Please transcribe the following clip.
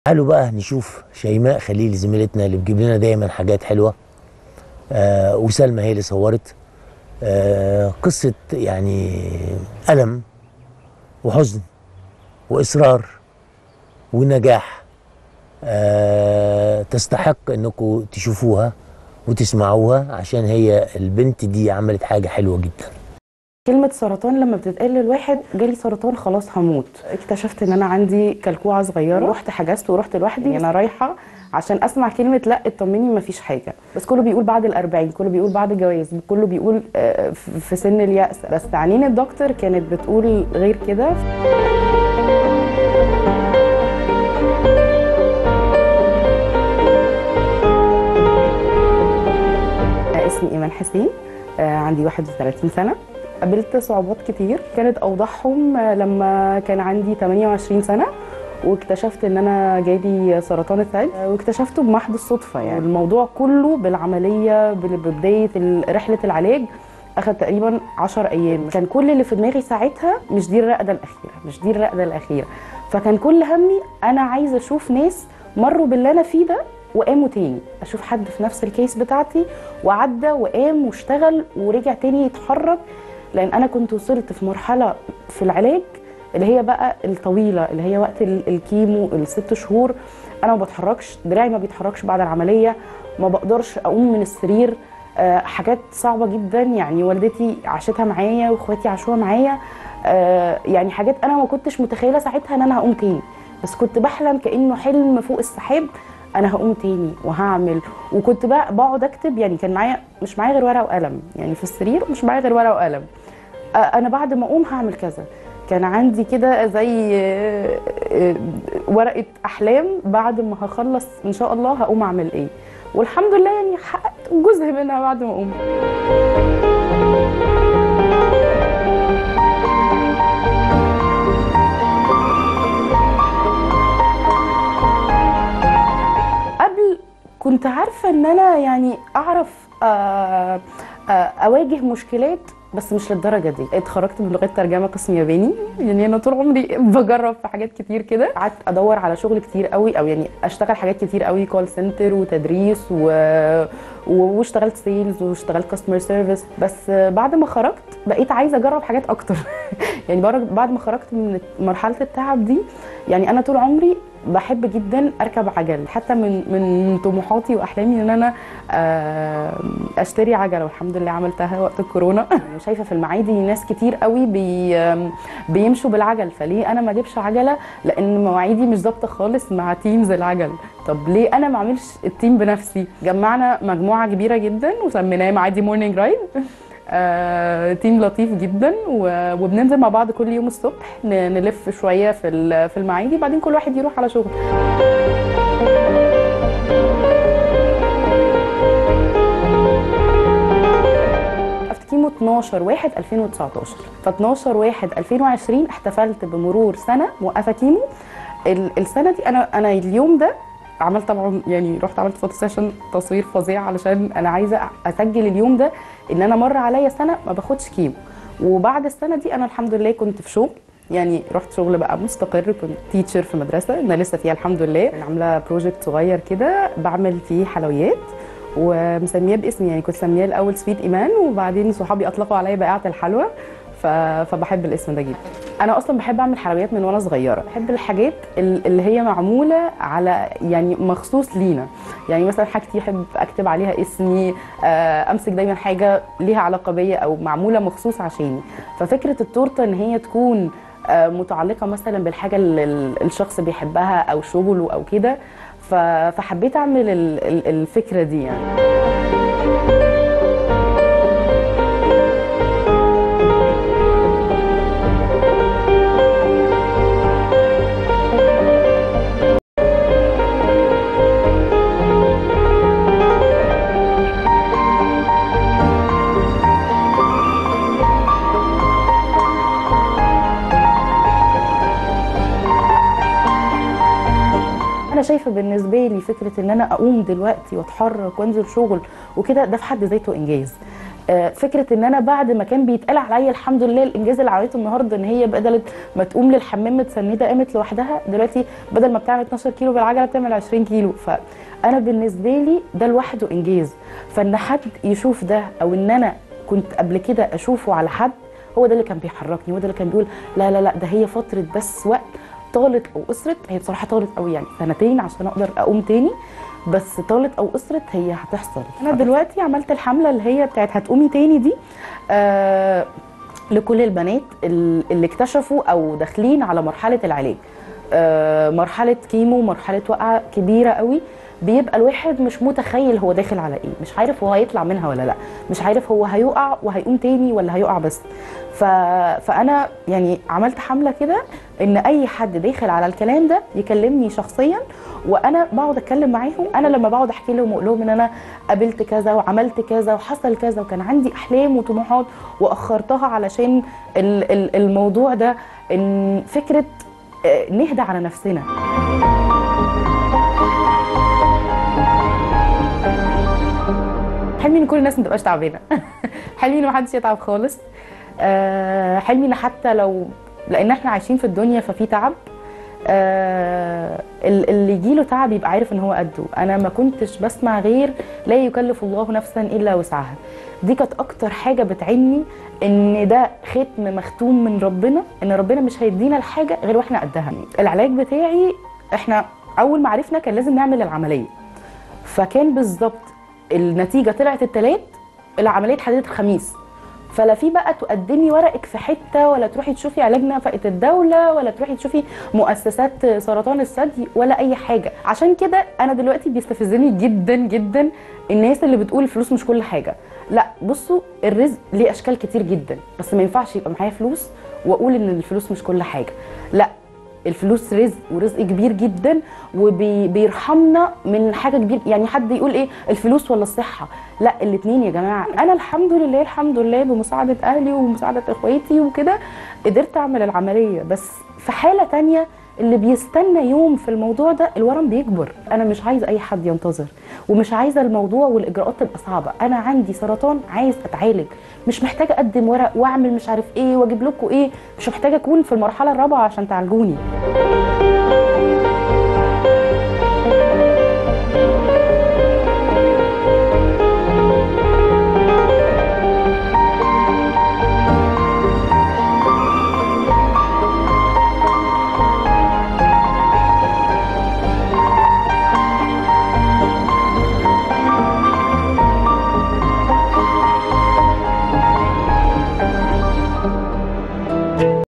تعالوا بقى نشوف شيماء خليل زميلتنا اللي بتجيب لنا دايما حاجات حلوه آه وسلمى هي اللي صورت آه قصه يعني الم وحزن واصرار ونجاح آه تستحق انكم تشوفوها وتسمعوها عشان هي البنت دي عملت حاجه حلوه جدا كلمة سرطان لما بتتقال للواحد جالي سرطان خلاص هموت اكتشفت ان انا عندي كلكوعة صغيرة رحت حجزت ورحت لوحدي انا رايحة عشان اسمع كلمة لا اطمني مفيش حاجة بس كله بيقول بعد الأربعين كله بيقول بعد الجواز كله بيقول آه، في في سن اليأس بس عنين الدكتور كانت بتقول غير كده اسمي ايمان حسين آه، عندي 31 سنه قابلت صعوبات كتير كانت اوضحهم آه، لما كان عندي 28 سنه واكتشفت ان انا جالي سرطان الثدي آه، واكتشفته بمحض الصدفه يعني الموضوع كله بالعمليه بال- ببدايه ال- رحله العلاج اخذ تقريبا 10 ايام كان كل اللي في دماغي ساعتها مش دي الرقده الاخيره مش دي الرقده الاخيره فكان كل همي انا عايزه اشوف ناس مروا باللي انا فيه ده وقاموا تاني اشوف حد في نفس الكيس بتاعتي وعدى وقام واشتغل ورجع تاني يتحرك لان انا كنت وصلت في مرحله في العلاج اللي هي بقى الطويله اللي هي وقت ال- الكيمو الست شهور انا ما بتحركش دراعي ما بيتحركش بعد العمليه ما بقدرش اقوم من السرير آه، حاجات صعبه جدا يعني والدتي عاشتها معايا واخواتي عاشوها معايا آه، يعني حاجات انا ما كنتش متخيله ساعتها ان انا هقوم تاني بس كنت بحلم كانه حلم فوق السحاب انا هقوم تاني وهعمل وكنت بقى بقعد اكتب يعني كان معايا مش معايا غير ورقه وقلم يعني في السرير مش معايا غير ورقه وقلم آه، انا بعد ما اقوم هعمل كذا كان عندي كده زي آه، آه، ورقه احلام بعد ما هخلص ان شاء الله هقوم اعمل ايه والحمد لله يعني حققت جزء منها بعد ما اقوم قبل كنت عارفه ان انا يعني اعرف آه، آه، اواجه مشكلات بس مش للدرجه دي اتخرجت من لغه ترجمه قسم ياباني يعني انا طول عمري بجرب في حاجات كتير كده قعدت ادور على شغل كتير قوي او يعني اشتغل حاجات كتير قوي كول سنتر وتدريس و... و- واشتغلت سيلز واشتغلت كاستمر سيرفيس بس بعد ما خرجت بقيت عايزه اجرب حاجات اكتر يعني بر- بعد ما خرجت من مرحله التعب دي يعني انا طول عمري بحب جدا اركب عجل حتى من من طموحاتي واحلامي ان انا آه، اشتري عجله والحمد لله عملتها وقت الكورونا شايفه في المعادي ناس كتير قوي بي بيمشوا بالعجل فليه انا ما اجيبش عجله لان مواعيدي مش ظابطه خالص مع تيمز العجل طب ليه انا ما اعملش التيم بنفسي جمعنا مجموعه كبيره جدا وسميناه معادي مورنينج رايد آه، تيم لطيف جدا و- وبننزل مع بعض كل يوم الصبح ن- نلف شويه في ال- في المعادي بعدين كل واحد يروح على شغل وقفت كيمو 12 1 2019 ف 12 1 2020 احتفلت بمرور سنه موقفه كيمو ال- السنه دي انا انا اليوم ده عملت طبعا يعني رحت عملت فوتو سيشن تصوير فظيع علشان انا عايزه اسجل اليوم ده ان انا مر عليا سنه ما باخدش كيمو وبعد السنه دي انا الحمد لله كنت في شغل يعني رحت شغل بقى مستقر كنت تيتشر في مدرسه انا لسه فيها الحمد لله أنا عامله بروجكت صغير كده بعمل فيه حلويات ومسمياه باسمي يعني كنت مسمياه الاول سويت ايمان وبعدين صحابي اطلقوا عليا بائعه الحلوى ف... فبحب الاسم ده جدا انا اصلا بحب اعمل حلويات من وانا صغيره بحب الحاجات ال- اللي هي معموله على يعني مخصوص لينا يعني مثلا حاجتي احب اكتب عليها اسمي آه، امسك دايما حاجه ليها علاقه بيا او معموله مخصوص عشاني ففكره التورته ان هي تكون آه، متعلقه مثلا بالحاجه اللي ال- الشخص بيحبها او شغله او كده ف- فحبيت اعمل ال- ال- الفكره دي يعني انا شايفه بالنسبه لي فكره ان انا اقوم دلوقتي واتحرك وانزل شغل وكده ده في حد ذاته انجاز آه، فكره ان انا بعد ما كان بيتقال عليا الحمد لله الانجاز اللي عملته النهارده ان هي بدلت ما تقوم للحمام متسنده قامت لوحدها دلوقتي بدل ما بتعمل 12 كيلو بالعجله بتعمل 20 كيلو فانا بالنسبه لي ده لوحده انجاز فان حد يشوف ده او ان انا كنت قبل كده اشوفه على حد هو ده اللي كان بيحركني هو ده اللي كان بيقول لا لا لا ده هي فتره بس وقت طالت او قصرت هي بصراحه طالت قوي يعني سنتين عشان اقدر اقوم تاني بس طالت او قصرت هي هتحصل انا دلوقتي عملت الحمله اللي هي بتاعت هتقومي تاني دي آه لكل البنات ال- اللي اكتشفوا او داخلين على مرحله العلاج آه مرحله كيمو مرحله وقعه كبيره قوي بيبقى الواحد مش متخيل هو داخل على ايه مش عارف هو هيطلع منها ولا لا مش عارف هو هيقع وهيقوم تاني ولا هيقع بس ف... فانا يعني عملت حمله كده ان اي حد داخل على الكلام ده يكلمني شخصيا وانا بقعد اتكلم معاهم انا لما بقعد احكي لهم واقول لهم ان انا قابلت كذا وعملت كذا وحصل كذا وكان عندي احلام وطموحات واخرتها علشان ال- ال- الموضوع ده ان فكره آه، نهدى على نفسنا حلمي ان كل الناس ما تبقاش تعبانه حلمي ان محدش يتعب خالص آه، حلمي ان حتى لو لان احنا عايشين في الدنيا ففي تعب آه، ال- اللي يجيله تعب يبقى عارف ان هو قده انا ما كنتش بسمع غير لا يكلف الله نفسا الا وسعها دي كانت اكتر حاجه بتعني ان ده ختم مختوم من ربنا ان ربنا مش هيدينا الحاجه غير واحنا قدها العلاج بتاعي احنا اول ما عرفنا كان لازم نعمل العمليه فكان بالظبط النتيجه طلعت التلات العمليه اتحددت الخميس فلا في بقى تقدمي ورقك في حته ولا تروحي تشوفي علاج نفقه الدوله ولا تروحي تشوفي مؤسسات سرطان الثدي ولا اي حاجه عشان كده انا دلوقتي بيستفزني جدا جدا الناس اللي بتقول الفلوس مش كل حاجه لا بصوا الرزق ليه اشكال كتير جدا بس ما ينفعش يبقى معايا فلوس واقول ان الفلوس مش كل حاجه لا الفلوس رزق ورزق كبير جدا وبيرحمنا من حاجه كبيره يعني حد يقول ايه الفلوس ولا الصحه لا الاثنين يا جماعه انا الحمد لله الحمد لله بمساعده اهلي ومساعده اخواتي وكده قدرت اعمل العمليه بس في حاله تانية اللي بيستنى يوم في الموضوع ده الورم بيكبر انا مش عايزه اي حد ينتظر ومش عايزه الموضوع والاجراءات تبقى صعبه انا عندي سرطان عايز اتعالج مش محتاجه اقدم ورق واعمل مش عارف ايه واجيب لكم ايه مش محتاجه اكون في المرحله الرابعه عشان تعالجوني